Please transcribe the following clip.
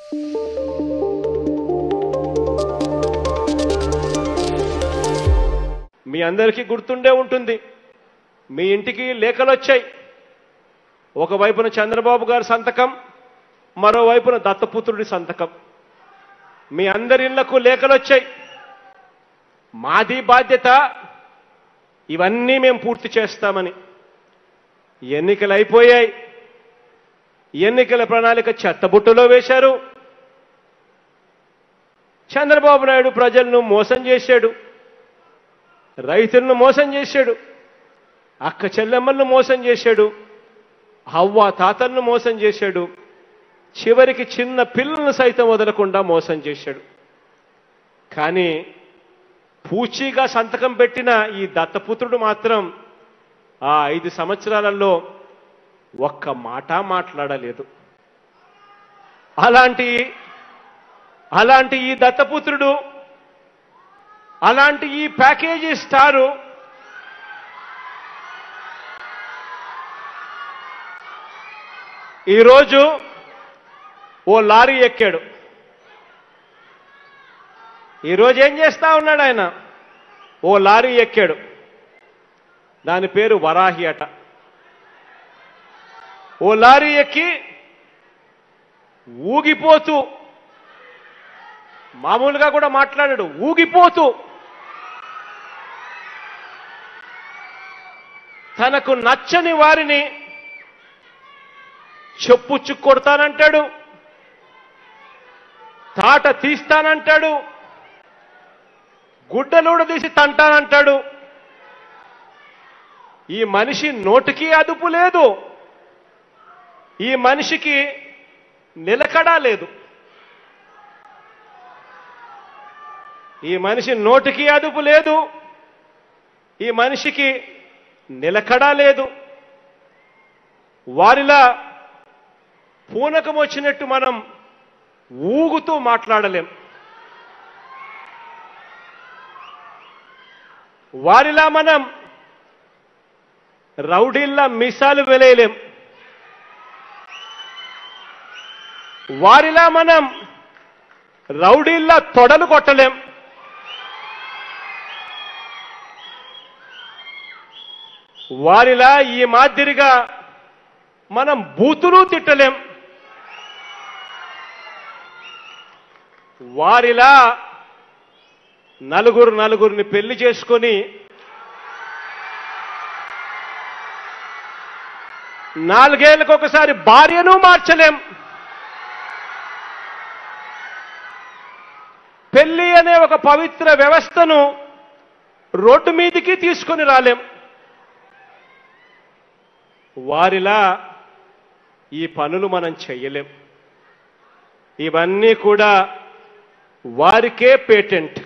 మీ అందరికీ గుర్తుండే ఉంటుంది మీ ఇంటికి లేఖలు వచ్చాయి ఒకవైపున చంద్రబాబు గారి సంతకం మరోవైపున దత్తపుత్రుడి సంతకం మీ అందరి ఇళ్లకు లేఖలు వచ్చాయి మాది బాధ్యత ఇవన్నీ మేము పూర్తి చేస్తామని ఎన్నికలు అయిపోయాయి ఎన్నికల ప్రణాళిక చెత్తబుట్టలో వేశారు చంద్రబాబు నాయుడు ప్రజలను మోసం చేశాడు రైతులను మోసం చేశాడు అక్క చెల్లెమ్మలను మోసం చేశాడు హవ్వ తాతలను మోసం చేశాడు చివరికి చిన్న పిల్లలను సైతం వదలకుండా మోసం చేశాడు కానీ పూచీగా సంతకం పెట్టిన ఈ దత్తపుత్రుడు మాత్రం ఆ ఐదు సంవత్సరాలలో ఒక్క మాట మాట్లాడలేదు అలాంటి అలాంటి ఈ దత్తపుత్రుడు అలాంటి ఈ ప్యాకేజీ స్టారు ఈరోజు ఓ లారీ ఎక్కాడు ఈరోజు ఏం చేస్తా ఉన్నాడు ఆయన ఓ లారీ ఎక్కాడు దాని పేరు వరాహి అట ఓ లారీ ఎక్కి ఊగిపోతూ మామూలుగా కూడా మాట్లాడాడు ఊగిపోతూ తనకు నచ్చని వారిని చెప్పుచ్చు కొడతానంటాడు తాట తీస్తానంటాడు గుడ్డలూడ తీసి తంటానంటాడు ఈ మనిషి నోటికి అదుపు లేదు ఈ మనిషికి నిలకడా లేదు ఈ మనిషి నోటికి అదుపు లేదు ఈ మనిషికి నిలకడా లేదు వారిలా పూనకం వచ్చినట్టు మనం ఊగుతూ మాట్లాడలేం వారిలా మనం రౌడీల్లా మిసాలు వెలేయలేం వారిలా మనం రౌడీల్లా తొడలు కొట్టలేం వారిలా ఈ మాదిరిగా మనం బూతులు తిట్టలేం వారిలా నలుగురు నలుగురిని పెళ్లి చేసుకొని నాలుగేళ్లకు ఒకసారి భార్యను మార్చలేం పెళ్లి అనే ఒక పవిత్ర వ్యవస్థను రోడ్డు మీదికి తీసుకొని రాలేం వారిలా ఈ పనులు మనం చెయ్యలేం ఇవన్నీ కూడా వారికే పేటెంట్